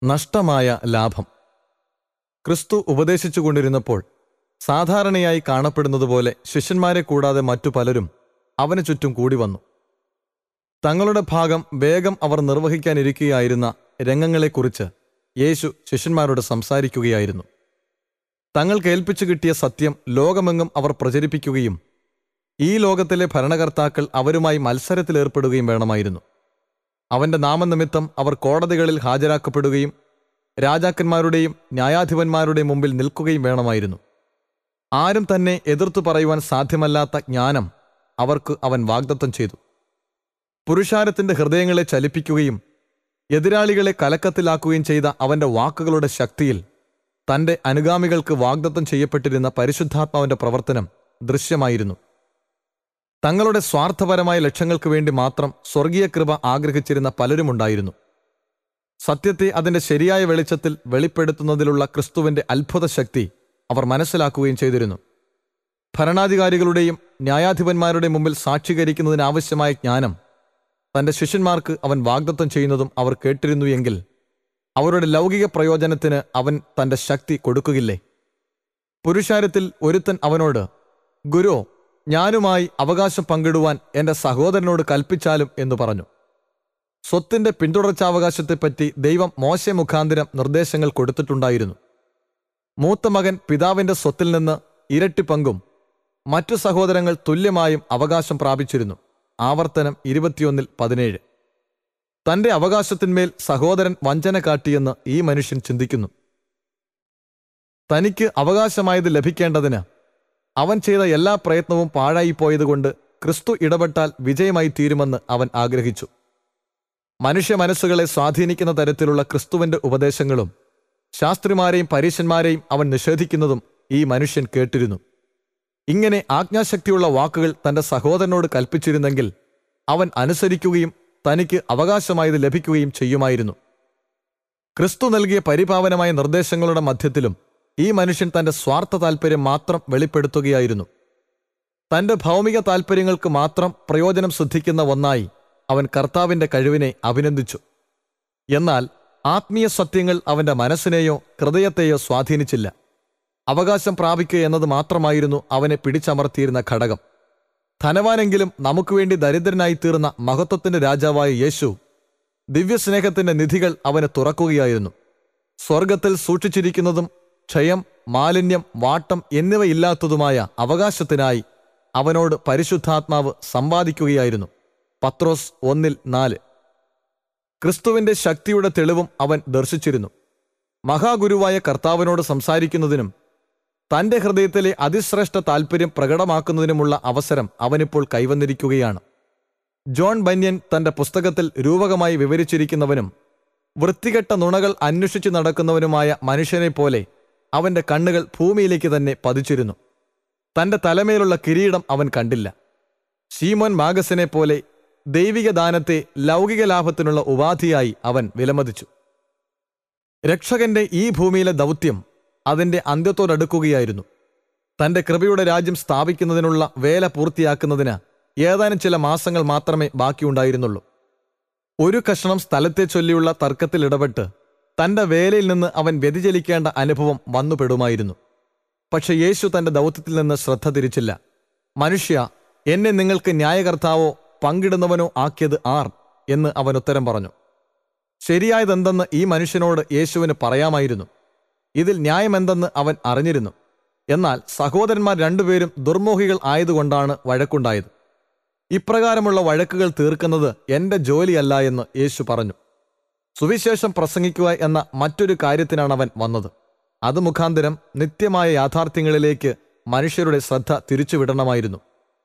നഷ്ടമായ ലാഭം ക്രിസ്തു ഉപദേശിച്ചുകൊണ്ടിരുന്നപ്പോൾ സാധാരണയായി കാണപ്പെടുന്നതുപോലെ ശിഷ്യന്മാരെ കൂടാതെ മറ്റു പലരും അവന് ചുറ്റും കൂടി വന്നു തങ്ങളുടെ ഭാഗം വേഗം അവർ നിർവഹിക്കാനിരിക്കുകയായിരുന്ന രംഗങ്ങളെക്കുറിച്ച് യേശു ശിഷ്യന്മാരോട് സംസാരിക്കുകയായിരുന്നു തങ്ങൾക്ക് ഏൽപ്പിച്ചു കിട്ടിയ സത്യം ലോകമെങ്ങും അവർ പ്രചരിപ്പിക്കുകയും ഈ ലോകത്തിലെ ഭരണകർത്താക്കൾ അവരുമായി മത്സരത്തിലേർപ്പെടുകയും വേണമായിരുന്നു അവന്റെ നാമനിമിത്തം അവർ കോടതികളിൽ ഹാജരാക്കപ്പെടുകയും രാജാക്കന്മാരുടെയും ന്യായാധിപന്മാരുടെയും മുമ്പിൽ നിൽക്കുകയും വേണമായിരുന്നു ആരും തന്നെ എതിർത്തു പറയുവാൻ സാധ്യമല്ലാത്ത ജ്ഞാനം അവർക്ക് അവൻ വാഗ്ദത്തം ചെയ്തു പുരുഷാരത്തിന്റെ ഹൃദയങ്ങളെ ചലിപ്പിക്കുകയും എതിരാളികളെ കലക്കത്തിലാക്കുകയും ചെയ്ത അവന്റെ വാക്കുകളുടെ ശക്തിയിൽ തന്റെ അനുഗാമികൾക്ക് വാഗ്ദത്തം ചെയ്യപ്പെട്ടിരുന്ന പരിശുദ്ധാത്മാവിന്റെ പ്രവർത്തനം ദൃശ്യമായിരുന്നു തങ്ങളുടെ സ്വാർത്ഥപരമായ ലക്ഷ്യങ്ങൾക്ക് വേണ്ടി മാത്രം സ്വർഗീയ കൃപ ആഗ്രഹിച്ചിരുന്ന പലരുമുണ്ടായിരുന്നു സത്യത്തെ അതിന്റെ ശരിയായ വെളിച്ചത്തിൽ വെളിപ്പെടുത്തുന്നതിലുള്ള ക്രിസ്തുവിന്റെ അത്ഭുത ശക്തി അവർ മനസ്സിലാക്കുകയും ചെയ്തിരുന്നു ഭരണാധികാരികളുടെയും ന്യായാധിപന്മാരുടെയും മുമ്പിൽ സാക്ഷീകരിക്കുന്നതിനാവശ്യമായ ജ്ഞാനം തന്റെ ശിഷ്യന്മാർക്ക് അവൻ വാഗ്ദത്തം ചെയ്യുന്നതും അവർ കേട്ടിരുന്നു എങ്കിൽ അവരുടെ ലൗകിക പ്രയോജനത്തിന് അവൻ തന്റെ ശക്തി കൊടുക്കുകയില്ലേ പുരുഷാരത്തിൽ ഒരുത്തൻ അവനോട് ഗുരു ഞാനുമായി അവകാശം പങ്കിടുവാൻ എന്റെ സഹോദരനോട് കൽപ്പിച്ചാലും എന്ന് പറഞ്ഞു സ്വത്തിന്റെ പിന്തുടർച്ചാവകാശത്തെപ്പറ്റി ദൈവം മോശ മുഖാന്തരം നിർദ്ദേശങ്ങൾ കൊടുത്തിട്ടുണ്ടായിരുന്നു മൂത്ത മകൻ പിതാവിന്റെ സ്വത്തിൽ നിന്ന് ഇരട്ടി പങ്കും മറ്റു സഹോദരങ്ങൾ തുല്യമായും അവകാശം പ്രാപിച്ചിരുന്നു ആവർത്തനം ഇരുപത്തിയൊന്നിൽ പതിനേഴ് തന്റെ അവകാശത്തിന്മേൽ സഹോദരൻ വഞ്ചന കാട്ടിയെന്ന് ഈ മനുഷ്യൻ ചിന്തിക്കുന്നു തനിക്ക് അവകാശമായത് ലഭിക്കേണ്ടതിന് അവൻ ചെയ്ത എല്ലാ പ്രയത്നവും പാഴായിപ്പോയതുകൊണ്ട് ക്രിസ്തു ഇടപെട്ടാൽ വിജയമായി തീരുമെന്ന് അവൻ ആഗ്രഹിച്ചു മനുഷ്യ മനസ്സുകളെ സ്വാധീനിക്കുന്ന തരത്തിലുള്ള ക്രിസ്തുവിന്റെ ഉപദേശങ്ങളും ശാസ്ത്രിമാരെയും പരീശന്മാരെയും അവൻ നിഷേധിക്കുന്നതും ഈ മനുഷ്യൻ കേട്ടിരുന്നു ഇങ്ങനെ ആജ്ഞാശക്തിയുള്ള വാക്കുകൾ തന്റെ സഹോദരനോട് കൽപ്പിച്ചിരുന്നെങ്കിൽ അവൻ അനുസരിക്കുകയും തനിക്ക് അവകാശമായത് ലഭിക്കുകയും ചെയ്യുമായിരുന്നു ക്രിസ്തു നൽകിയ പരിപാവനമായ നിർദ്ദേശങ്ങളുടെ മധ്യത്തിലും ഈ മനുഷ്യൻ തന്റെ സ്വാർത്ഥ താൽപ്പര്യം മാത്രം വെളിപ്പെടുത്തുകയായിരുന്നു തന്റെ ഭൗമിക താൽപ്പര്യങ്ങൾക്ക് മാത്രം പ്രയോജനം സിദ്ധിക്കുന്ന ഒന്നായി അവൻ കർത്താവിന്റെ കഴിവിനെ അഭിനന്ദിച്ചു എന്നാൽ ആത്മീയ സത്യങ്ങൾ അവന്റെ മനസ്സിനെയോ ഹൃദയത്തെയോ സ്വാധീനിച്ചില്ല അവകാശം പ്രാപിക്കുക എന്നത് മാത്രമായിരുന്നു അവനെ പിടിച്ചമർത്തിയിരുന്ന ഘടകം ധനവാനെങ്കിലും നമുക്ക് വേണ്ടി ദരിദ്രനായി തീർന്ന മഹത്വത്തിന്റെ രാജാവായ യേശു ദിവ്യസ്നേഹത്തിന്റെ നിധികൾ അവന് തുറക്കുകയായിരുന്നു സ്വർഗത്തിൽ സൂക്ഷിച്ചിരിക്കുന്നതും ക്ഷയം മാലിന്യം വാട്ടം എന്നിവയില്ലാത്തതുമായ അവകാശത്തിനായി അവനോട് പരിശുദ്ധാത്മാവ് സമ്പാദിക്കുകയായിരുന്നു പത്രോസ് ഒന്നിൽ നാല് ക്രിസ്തുവിന്റെ ശക്തിയുടെ തെളിവും അവൻ ദർശിച്ചിരുന്നു മഹാഗുരുവായ കർത്താവിനോട് സംസാരിക്കുന്നതിനും തന്റെ ഹൃദയത്തിലെ അതിശ്രേഷ്ഠ താൽപ്പര്യം പ്രകടമാക്കുന്നതിനുമുള്ള അവസരം അവനിപ്പോൾ കൈവന്നിരിക്കുകയാണ് ജോൺ ബന്യൻ തന്റെ പുസ്തകത്തിൽ രൂപകമായി വിവരിച്ചിരിക്കുന്നവനും വൃത്തികെട്ട നുണകൾ അന്വേഷിച്ചു നടക്കുന്നവനുമായ മനുഷ്യനെ പോലെ അവന്റെ കണ്ണുകൾ ഭൂമിയിലേക്ക് തന്നെ പതിച്ചിരുന്നു തന്റെ തലമേലുള്ള കിരീടം അവൻ കണ്ടില്ല ശീമോൻ മാഗസിനെ പോലെ ദൈവിക ദാനത്തെ ലൗകിക ലാഭത്തിനുള്ള ഉപാധിയായി അവൻ വിലമതിച്ചു രക്ഷകന്റെ ഈ ഭൂമിയിലെ ദൗത്യം അതിന്റെ അന്ത്യത്തോടടുക്കുകയായിരുന്നു തന്റെ കൃപയുടെ രാജ്യം സ്ഥാപിക്കുന്നതിനുള്ള വേല പൂർത്തിയാക്കുന്നതിന് ഏതാനും ചില മാസങ്ങൾ മാത്രമേ ബാക്കിയുണ്ടായിരുന്നുള്ളൂ ഒരു കഷണം സ്ഥലത്തെ ചൊല്ലിയുള്ള തർക്കത്തിൽ ഇടപെട്ട് തന്റെ വേലയിൽ നിന്ന് അവൻ വ്യതിചലിക്കേണ്ട അനുഭവം വന്നുപെടുമായിരുന്നു പക്ഷെ യേശു തന്റെ ദൗത്യത്തിൽ നിന്ന് ശ്രദ്ധ തിരിച്ചില്ല മനുഷ്യ എന്നെ നിങ്ങൾക്ക് ന്യായകർത്താവോ പങ്കിടുന്നവനോ ആക്കിയത് ആർ എന്ന് അവൻ ഉത്തരം പറഞ്ഞു ശരിയായതെന്തെന്ന് ഈ മനുഷ്യനോട് യേശുവിന് പറയാമായിരുന്നു ഇതിൽ ന്യായമെന്തെന്ന് അവൻ അറിഞ്ഞിരുന്നു എന്നാൽ സഹോദരന്മാർ രണ്ടുപേരും ദുർമോഹികൾ ആയതുകൊണ്ടാണ് വഴക്കുണ്ടായത് ഇപ്രകാരമുള്ള വഴക്കുകൾ തീർക്കുന്നത് എന്റെ ജോലിയല്ല എന്ന് യേശു പറഞ്ഞു സുവിശേഷം പ്രസംഗിക്കുക എന്ന മറ്റൊരു കാര്യത്തിനാണ് അവൻ വന്നത് അത് മുഖാന്തരം നിത്യമായ യാഥാർത്ഥ്യങ്ങളിലേക്ക് മനുഷ്യരുടെ ശ്രദ്ധ തിരിച്ചുവിടണമായിരുന്നു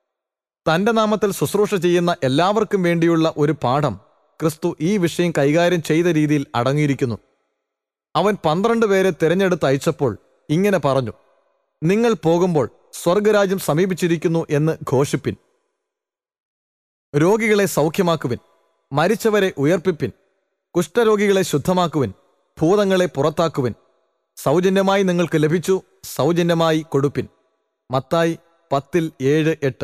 തന്റെ നാമത്തിൽ ശുശ്രൂഷ ചെയ്യുന്ന എല്ലാവർക്കും വേണ്ടിയുള്ള ഒരു പാഠം ക്രിസ്തു ഈ വിഷയം കൈകാര്യം ചെയ്ത രീതിയിൽ അടങ്ങിയിരിക്കുന്നു അവൻ പന്ത്രണ്ട് പേരെ തിരഞ്ഞെടുത്ത് അയച്ചപ്പോൾ ഇങ്ങനെ പറഞ്ഞു നിങ്ങൾ പോകുമ്പോൾ സ്വർഗരാജ്യം സമീപിച്ചിരിക്കുന്നു എന്ന് ഘോഷിപ്പിൻ രോഗികളെ സൗഖ്യമാക്കുവിൻ മരിച്ചവരെ ഉയർപ്പിപ്പിൻ കുഷ്ഠരോഗികളെ ശുദ്ധമാക്കുവിൻ ഭൂതങ്ങളെ പുറത്താക്കുവിൻ സൗജന്യമായി നിങ്ങൾക്ക് ലഭിച്ചു സൗജന്യമായി കൊടുപ്പിൻ മത്തായി പത്തിൽ ഏഴ് എട്ട്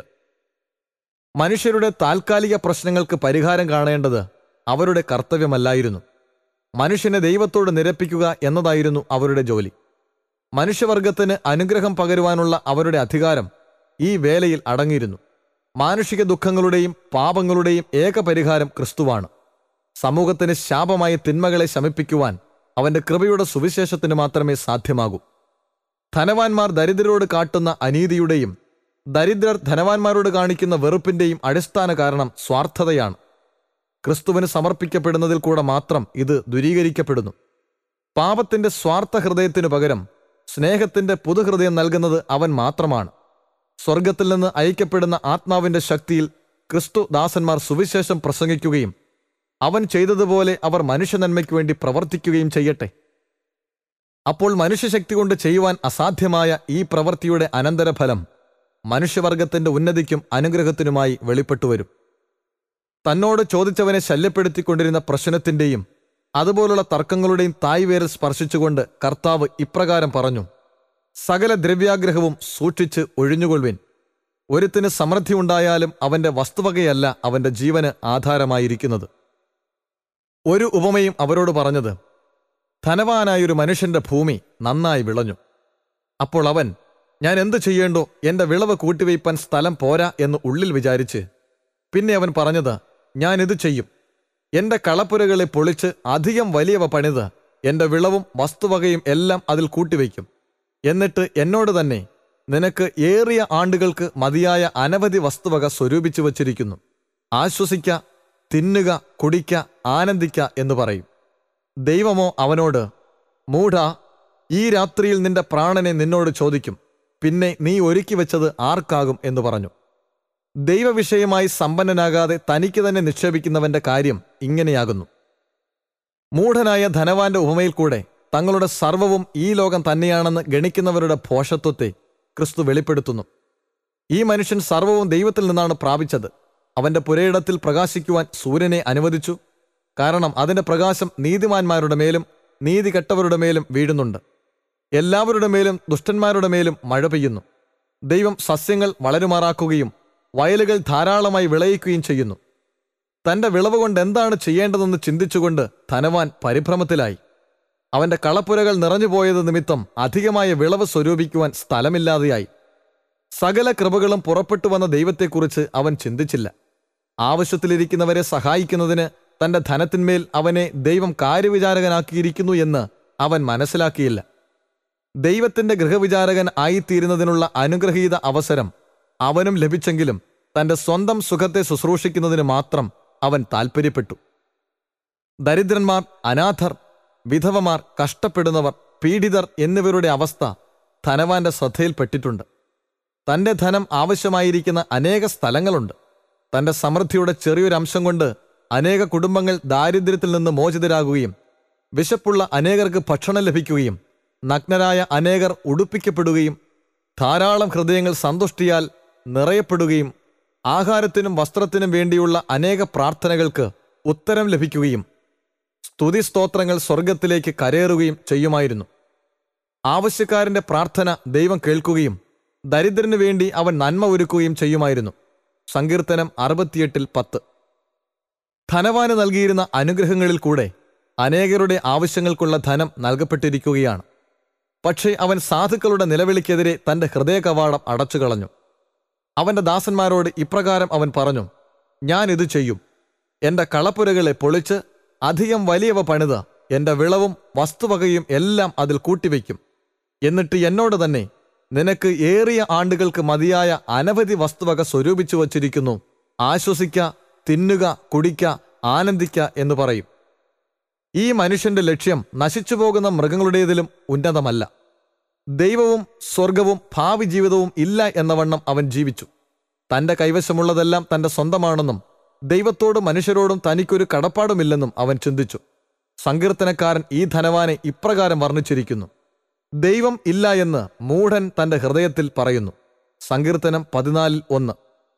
മനുഷ്യരുടെ താൽക്കാലിക പ്രശ്നങ്ങൾക്ക് പരിഹാരം കാണേണ്ടത് അവരുടെ കർത്തവ്യമല്ലായിരുന്നു മനുഷ്യനെ ദൈവത്തോട് നിരപ്പിക്കുക എന്നതായിരുന്നു അവരുടെ ജോലി മനുഷ്യവർഗത്തിന് അനുഗ്രഹം പകരുവാനുള്ള അവരുടെ അധികാരം ഈ വേലയിൽ അടങ്ങിയിരുന്നു മാനുഷിക ദുഃഖങ്ങളുടെയും പാപങ്ങളുടെയും ഏക പരിഹാരം ക്രിസ്തുവാണ് സമൂഹത്തിന് ശാപമായ തിന്മകളെ ശമിപ്പിക്കുവാൻ അവന്റെ കൃപയുടെ സുവിശേഷത്തിന് മാത്രമേ സാധ്യമാകൂ ധനവാന്മാർ ദരിദ്രരോട് കാട്ടുന്ന അനീതിയുടെയും ദരിദ്രർ ധനവാന്മാരോട് കാണിക്കുന്ന വെറുപ്പിന്റെയും അടിസ്ഥാന കാരണം സ്വാർത്ഥതയാണ് ക്രിസ്തുവിന് സമർപ്പിക്കപ്പെടുന്നതിൽ കൂടെ മാത്രം ഇത് ദുരീകരിക്കപ്പെടുന്നു പാപത്തിന്റെ സ്വാർത്ഥ ഹൃദയത്തിനു പകരം സ്നേഹത്തിന്റെ പുതുഹൃദയം നൽകുന്നത് അവൻ മാത്രമാണ് സ്വർഗത്തിൽ നിന്ന് അയക്കപ്പെടുന്ന ആത്മാവിന്റെ ശക്തിയിൽ ക്രിസ്തു ദാസന്മാർ സുവിശേഷം പ്രസംഗിക്കുകയും അവൻ ചെയ്തതുപോലെ അവർ മനുഷ്യനന്മയ്ക്ക് വേണ്ടി പ്രവർത്തിക്കുകയും ചെയ്യട്ടെ അപ്പോൾ മനുഷ്യശക്തി കൊണ്ട് ചെയ്യുവാൻ അസാധ്യമായ ഈ പ്രവൃത്തിയുടെ അനന്തരഫലം മനുഷ്യവർഗത്തിന്റെ ഉന്നതിക്കും അനുഗ്രഹത്തിനുമായി വെളിപ്പെട്ടു വരും തന്നോട് ചോദിച്ചവനെ ശല്യപ്പെടുത്തിക്കൊണ്ടിരുന്ന പ്രശ്നത്തിന്റെയും അതുപോലുള്ള തർക്കങ്ങളുടെയും തായ്വേരിൽ സ്പർശിച്ചുകൊണ്ട് കർത്താവ് ഇപ്രകാരം പറഞ്ഞു സകല ദ്രവ്യാഗ്രഹവും സൂക്ഷിച്ച് ഒഴിഞ്ഞുകൊള്ളുവിൻ ഒരുത്തിന് സമൃദ്ധി ഉണ്ടായാലും അവന്റെ വസ്തുവകയല്ല അവന്റെ ജീവന് ആധാരമായിരിക്കുന്നത് ഒരു ഉപമയും അവരോട് പറഞ്ഞത് ധനവാനായൊരു മനുഷ്യന്റെ ഭൂമി നന്നായി വിളഞ്ഞു അപ്പോൾ അവൻ ഞാൻ എന്തു ചെയ്യേണ്ടോ എന്റെ വിളവ് കൂട്ടിവയ്പ്പാൻ സ്ഥലം പോരാ എന്ന് ഉള്ളിൽ വിചാരിച്ച് പിന്നെ അവൻ പറഞ്ഞത് ഞാൻ ഇത് ചെയ്യും എന്റെ കളപ്പുരകളെ പൊളിച്ച് അധികം വലിയവ പണിത് എന്റെ വിളവും വസ്തുവകയും എല്ലാം അതിൽ കൂട്ടിവയ്ക്കും എന്നിട്ട് എന്നോട് തന്നെ നിനക്ക് ഏറിയ ആണ്ടുകൾക്ക് മതിയായ അനവധി വസ്തുവക സ്വരൂപിച്ചു വച്ചിരിക്കുന്നു ആശ്വസിക്ക തിന്നുക കുടിക്ക ആനന്ദിക്ക എന്ന് പറയും ദൈവമോ അവനോട് മൂഢ ഈ രാത്രിയിൽ നിന്റെ പ്രാണനെ നിന്നോട് ചോദിക്കും പിന്നെ നീ ഒരുക്കി വെച്ചത് ആർക്കാകും എന്ന് പറഞ്ഞു ദൈവവിഷയമായി സമ്പന്നനാകാതെ തനിക്ക് തന്നെ നിക്ഷേപിക്കുന്നവന്റെ കാര്യം ഇങ്ങനെയാകുന്നു മൂഢനായ ധനവാന്റെ ഉപമയിൽ കൂടെ തങ്ങളുടെ സർവവും ഈ ലോകം തന്നെയാണെന്ന് ഗണിക്കുന്നവരുടെ ഭോഷത്വത്തെ ക്രിസ്തു വെളിപ്പെടുത്തുന്നു ഈ മനുഷ്യൻ സർവവും ദൈവത്തിൽ നിന്നാണ് പ്രാപിച്ചത് അവന്റെ പുരയിടത്തിൽ പ്രകാശിക്കുവാൻ സൂര്യനെ അനുവദിച്ചു കാരണം അതിന്റെ പ്രകാശം നീതിമാന്മാരുടെ മേലും നീതി കെട്ടവരുടെ മേലും വീഴുന്നുണ്ട് എല്ലാവരുടെ മേലും ദുഷ്ടന്മാരുടെ മേലും മഴ പെയ്യുന്നു ദൈവം സസ്യങ്ങൾ വളരുമാറാക്കുകയും വയലുകൾ ധാരാളമായി വിളയിക്കുകയും ചെയ്യുന്നു തന്റെ വിളവ് കൊണ്ട് എന്താണ് ചെയ്യേണ്ടതെന്ന് ചിന്തിച്ചുകൊണ്ട് ധനവാൻ പരിഭ്രമത്തിലായി അവന്റെ കളപ്പുരകൾ നിറഞ്ഞുപോയത് നിമിത്തം അധികമായ വിളവ് സ്വരൂപിക്കുവാൻ സ്ഥലമില്ലാതെയായി സകല കൃപകളും പുറപ്പെട്ടു വന്ന ദൈവത്തെക്കുറിച്ച് അവൻ ചിന്തിച്ചില്ല ആവശ്യത്തിലിരിക്കുന്നവരെ സഹായിക്കുന്നതിന് തന്റെ ധനത്തിന്മേൽ അവനെ ദൈവം കാര്യവിചാരകനാക്കിയിരിക്കുന്നു എന്ന് അവൻ മനസ്സിലാക്കിയില്ല ദൈവത്തിന്റെ ഗൃഹവിചാരകൻ ആയിത്തീരുന്നതിനുള്ള അനുഗ്രഹീത അവസരം അവനും ലഭിച്ചെങ്കിലും തന്റെ സ്വന്തം സുഖത്തെ ശുശ്രൂഷിക്കുന്നതിന് മാത്രം അവൻ താൽപ്പര്യപ്പെട്ടു ദരിദ്രന്മാർ അനാഥർ വിധവമാർ കഷ്ടപ്പെടുന്നവർ പീഡിതർ എന്നിവരുടെ അവസ്ഥ ധനവാന്റെ ശ്രദ്ധയിൽപ്പെട്ടിട്ടുണ്ട് തന്റെ ധനം ആവശ്യമായിരിക്കുന്ന അനേക സ്ഥലങ്ങളുണ്ട് തന്റെ സമൃദ്ധിയുടെ ചെറിയൊരംശം കൊണ്ട് അനേക കുടുംബങ്ങൾ ദാരിദ്ര്യത്തിൽ നിന്ന് മോചിതരാകുകയും വിശപ്പുള്ള അനേകർക്ക് ഭക്ഷണം ലഭിക്കുകയും നഗ്നരായ അനേകർ ഉടുപ്പിക്കപ്പെടുകയും ധാരാളം ഹൃദയങ്ങൾ സന്തുഷ്ടിയാൽ നിറയപ്പെടുകയും ആഹാരത്തിനും വസ്ത്രത്തിനും വേണ്ടിയുള്ള അനേക പ്രാർത്ഥനകൾക്ക് ഉത്തരം ലഭിക്കുകയും സ്തുതിസ്തോത്രങ്ങൾ സ്വർഗത്തിലേക്ക് കരയേറുകയും ചെയ്യുമായിരുന്നു ആവശ്യക്കാരന്റെ പ്രാർത്ഥന ദൈവം കേൾക്കുകയും ദരിദ്രനു വേണ്ടി അവൻ നന്മ ഒരുക്കുകയും ചെയ്യുമായിരുന്നു സങ്കീർത്തനം അറുപത്തിയെട്ടിൽ പത്ത് ധനവാന് നൽകിയിരുന്ന അനുഗ്രഹങ്ങളിൽ കൂടെ അനേകരുടെ ആവശ്യങ്ങൾക്കുള്ള ധനം നൽകപ്പെട്ടിരിക്കുകയാണ് പക്ഷേ അവൻ സാധുക്കളുടെ നിലവിളിക്കെതിരെ തന്റെ ഹൃദയ കവാടം അടച്ചു കളഞ്ഞു അവന്റെ ദാസന്മാരോട് ഇപ്രകാരം അവൻ പറഞ്ഞു ഞാൻ ഇത് ചെയ്യും എന്റെ കളപ്പുരകളെ പൊളിച്ച് അധികം വലിയവ പണിത് എന്റെ വിളവും വസ്തുവകയും എല്ലാം അതിൽ കൂട്ടിവെക്കും എന്നിട്ട് എന്നോട് തന്നെ നിനക്ക് ഏറിയ ആണ്ടുകൾക്ക് മതിയായ അനവധി വസ്തുവക സ്വരൂപിച്ചു വച്ചിരിക്കുന്നു ആശ്വസിക്ക തിന്നുക കുടിക്ക ആനന്ദിക്ക എന്ന് പറയും ഈ മനുഷ്യന്റെ ലക്ഷ്യം നശിച്ചുപോകുന്ന മൃഗങ്ങളുടേതിലും ഉന്നതമല്ല ദൈവവും സ്വർഗവും ഭാവി ജീവിതവും ഇല്ല എന്നവണ്ണം അവൻ ജീവിച്ചു തന്റെ കൈവശമുള്ളതെല്ലാം തന്റെ സ്വന്തമാണെന്നും ദൈവത്തോടും മനുഷ്യരോടും തനിക്കൊരു കടപ്പാടുമില്ലെന്നും അവൻ ചിന്തിച്ചു സങ്കീർത്തനക്കാരൻ ഈ ധനവാനെ ഇപ്രകാരം വർണ്ണിച്ചിരിക്കുന്നു ദൈവം ഇല്ല എന്ന് മൂഢൻ തന്റെ ഹൃദയത്തിൽ പറയുന്നു സങ്കീർത്തനം പതിനാലിൽ ഒന്ന്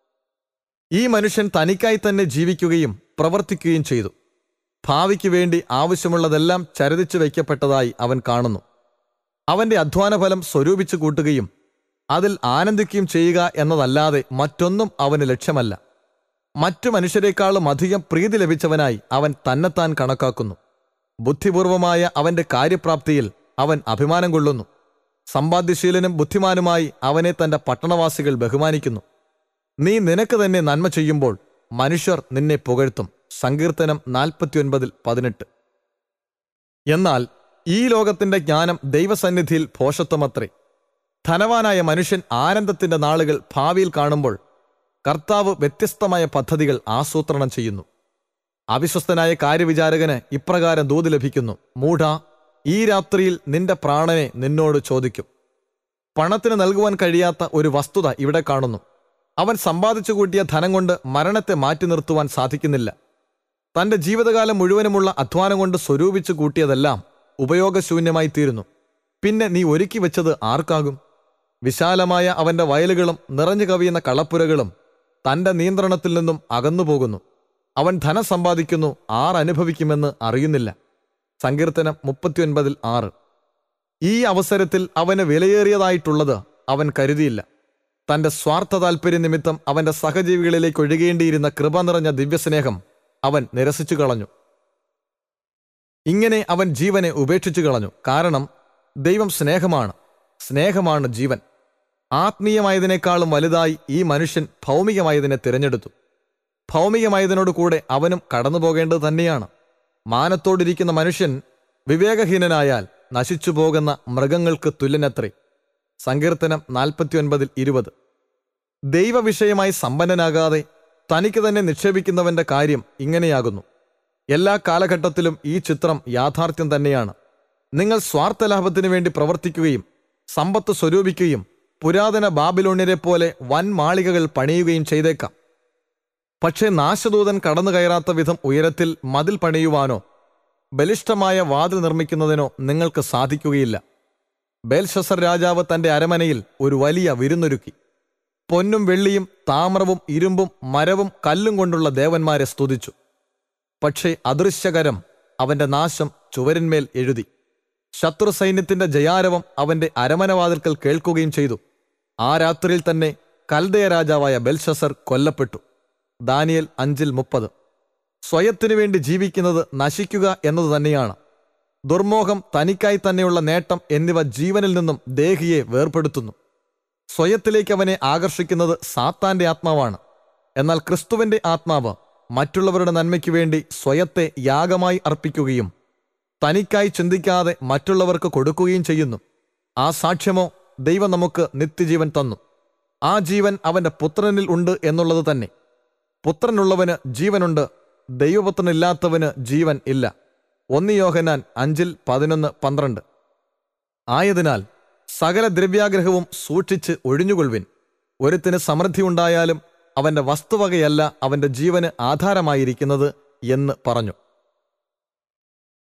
ഈ മനുഷ്യൻ തനിക്കായി തന്നെ ജീവിക്കുകയും പ്രവർത്തിക്കുകയും ചെയ്തു ഭാവിക്ക് വേണ്ടി ആവശ്യമുള്ളതെല്ലാം ചരതിച്ചു വയ്ക്കപ്പെട്ടതായി അവൻ കാണുന്നു അവന്റെ അധ്വാനഫലം സ്വരൂപിച്ചു കൂട്ടുകയും അതിൽ ആനന്ദിക്കുകയും ചെയ്യുക എന്നതല്ലാതെ മറ്റൊന്നും അവന് ലക്ഷ്യമല്ല മറ്റു മനുഷ്യരെക്കാളും അധികം പ്രീതി ലഭിച്ചവനായി അവൻ തന്നെത്താൻ കണക്കാക്കുന്നു ബുദ്ധിപൂർവമായ അവന്റെ കാര്യപ്രാപ്തിയിൽ അവൻ അഭിമാനം കൊള്ളുന്നു സമ്പാദ്യശീലനും ബുദ്ധിമാനുമായി അവനെ തന്റെ പട്ടണവാസികൾ ബഹുമാനിക്കുന്നു നീ നിനക്ക് തന്നെ നന്മ ചെയ്യുമ്പോൾ മനുഷ്യർ നിന്നെ പുകഴ്ത്തും സങ്കീർത്തനം നാൽപ്പത്തിയൊൻപതിൽ പതിനെട്ട് എന്നാൽ ഈ ലോകത്തിന്റെ ജ്ഞാനം ദൈവസന്നിധിയിൽ ഭോഷത്വമത്രേ ധനവാനായ മനുഷ്യൻ ആനന്ദത്തിന്റെ നാളുകൾ ഭാവിയിൽ കാണുമ്പോൾ കർത്താവ് വ്യത്യസ്തമായ പദ്ധതികൾ ആസൂത്രണം ചെയ്യുന്നു അവിശ്വസ്തനായ കാര്യവിചാരകന് ഇപ്രകാരം ദൂത് ലഭിക്കുന്നു മൂഢ ഈ രാത്രിയിൽ നിന്റെ പ്രാണനെ നിന്നോട് ചോദിക്കും പണത്തിന് നൽകുവാൻ കഴിയാത്ത ഒരു വസ്തുത ഇവിടെ കാണുന്നു അവൻ സമ്പാദിച്ചു കൂട്ടിയ ധനം കൊണ്ട് മരണത്തെ മാറ്റി നിർത്തുവാൻ സാധിക്കുന്നില്ല തന്റെ ജീവിതകാലം മുഴുവനുമുള്ള അധ്വാനം കൊണ്ട് സ്വരൂപിച്ചു കൂട്ടിയതെല്ലാം ഉപയോഗശൂന്യമായി തീരുന്നു പിന്നെ നീ ഒരുക്കി വെച്ചത് ആർക്കാകും വിശാലമായ അവന്റെ വയലുകളും നിറഞ്ഞു കവിയുന്ന കളപ്പുരകളും തന്റെ നിയന്ത്രണത്തിൽ നിന്നും അകന്നുപോകുന്നു അവൻ ധനം സമ്പാദിക്കുന്നു ആർ അനുഭവിക്കുമെന്ന് അറിയുന്നില്ല സങ്കീർത്തനം മുപ്പത്തിയൊൻപതിൽ ആറ് ഈ അവസരത്തിൽ അവന് വിലയേറിയതായിട്ടുള്ളത് അവൻ കരുതിയില്ല തന്റെ സ്വാർത്ഥ താൽപര്യ നിമിത്തം അവന്റെ സഹജീവികളിലേക്ക് ഒഴുകേണ്ടിയിരുന്ന കൃപ നിറഞ്ഞ ദിവ്യസ്നേഹം അവൻ നിരസിച്ചു കളഞ്ഞു ഇങ്ങനെ അവൻ ജീവനെ ഉപേക്ഷിച്ചു കളഞ്ഞു കാരണം ദൈവം സ്നേഹമാണ് സ്നേഹമാണ് ജീവൻ ആത്മീയമായതിനേക്കാളും വലുതായി ഈ മനുഷ്യൻ ഭൗമികമായതിനെ തിരഞ്ഞെടുത്തു ഭൗമികമായതിനോട് കൂടെ അവനും കടന്നു പോകേണ്ടത് തന്നെയാണ് മാനത്തോടിരിക്കുന്ന മനുഷ്യൻ വിവേകഹീനനായാൽ നശിച്ചു പോകുന്ന മൃഗങ്ങൾക്ക് തുല്യനത്രേ സങ്കീർത്തനം നാൽപ്പത്തിയൊൻപതിൽ ഇരുപത് ദൈവവിഷയമായി സമ്പന്നനാകാതെ തനിക്ക് തന്നെ നിക്ഷേപിക്കുന്നവന്റെ കാര്യം ഇങ്ങനെയാകുന്നു എല്ലാ കാലഘട്ടത്തിലും ഈ ചിത്രം യാഥാർത്ഥ്യം തന്നെയാണ് നിങ്ങൾ സ്വാർത്ഥലാഭത്തിനു വേണ്ടി പ്രവർത്തിക്കുകയും സമ്പത്ത് സ്വരൂപിക്കുകയും പുരാതന ബാബിലോണ്യരെ പോലെ വൻ മാളികകൾ പണിയുകയും ചെയ്തേക്കാം പക്ഷേ നാശദൂതൻ കടന്നു കയറാത്ത വിധം ഉയരത്തിൽ മതിൽ പണിയുവാനോ ബലിഷ്ഠമായ വാതിൽ നിർമ്മിക്കുന്നതിനോ നിങ്ങൾക്ക് സാധിക്കുകയില്ല ബേൽഷസർ രാജാവ് തന്റെ അരമനയിൽ ഒരു വലിയ വിരുന്നൊരുക്കി പൊന്നും വെള്ളിയും താമ്രവും ഇരുമ്പും മരവും കല്ലും കൊണ്ടുള്ള ദേവന്മാരെ സ്തുതിച്ചു പക്ഷേ അദൃശ്യകരം അവന്റെ നാശം ചുവരിന്മേൽ എഴുതി ശത്രു സൈന്യത്തിന്റെ ജയാരവം അവന്റെ അരമനവാതിൽക്കൽ കേൾക്കുകയും ചെയ്തു ആ രാത്രിയിൽ തന്നെ കൽദയ രാജാവായ ബെൽഷസർ കൊല്ലപ്പെട്ടു ദാനിയൽ അഞ്ചിൽ മുപ്പത് സ്വയത്തിനു വേണ്ടി ജീവിക്കുന്നത് നശിക്കുക എന്നത് തന്നെയാണ് ദുർമോഹം തനിക്കായി തന്നെയുള്ള നേട്ടം എന്നിവ ജീവനിൽ നിന്നും ദേഹിയെ വേർപെടുത്തുന്നു സ്വയത്തിലേക്ക് അവനെ ആകർഷിക്കുന്നത് സാത്താന്റെ ആത്മാവാണ് എന്നാൽ ക്രിസ്തുവിന്റെ ആത്മാവ് മറ്റുള്ളവരുടെ നന്മയ്ക്ക് വേണ്ടി സ്വയത്തെ യാഗമായി അർപ്പിക്കുകയും തനിക്കായി ചിന്തിക്കാതെ മറ്റുള്ളവർക്ക് കൊടുക്കുകയും ചെയ്യുന്നു ആ സാക്ഷ്യമോ ദൈവം നമുക്ക് നിത്യജീവൻ തന്നു ആ ജീവൻ അവന്റെ പുത്രനിൽ ഉണ്ട് എന്നുള്ളത് തന്നെ പുത്രനുള്ളവന് ജീവനുണ്ട് ദൈവപുത്രനില്ലാത്തവന് ജീവൻ ഇല്ല ഒന്ന് യോഹനാൻ അഞ്ചിൽ പതിനൊന്ന് പന്ത്രണ്ട് ആയതിനാൽ സകല ദ്രവ്യാഗ്രഹവും സൂക്ഷിച്ച് ഒഴിഞ്ഞുകൊള്ളുവിൻ ഒരുത്തിന് സമൃദ്ധി ഉണ്ടായാലും അവന്റെ വസ്തുവകയല്ല അവന്റെ ജീവന് ആധാരമായിരിക്കുന്നത് എന്ന് പറഞ്ഞു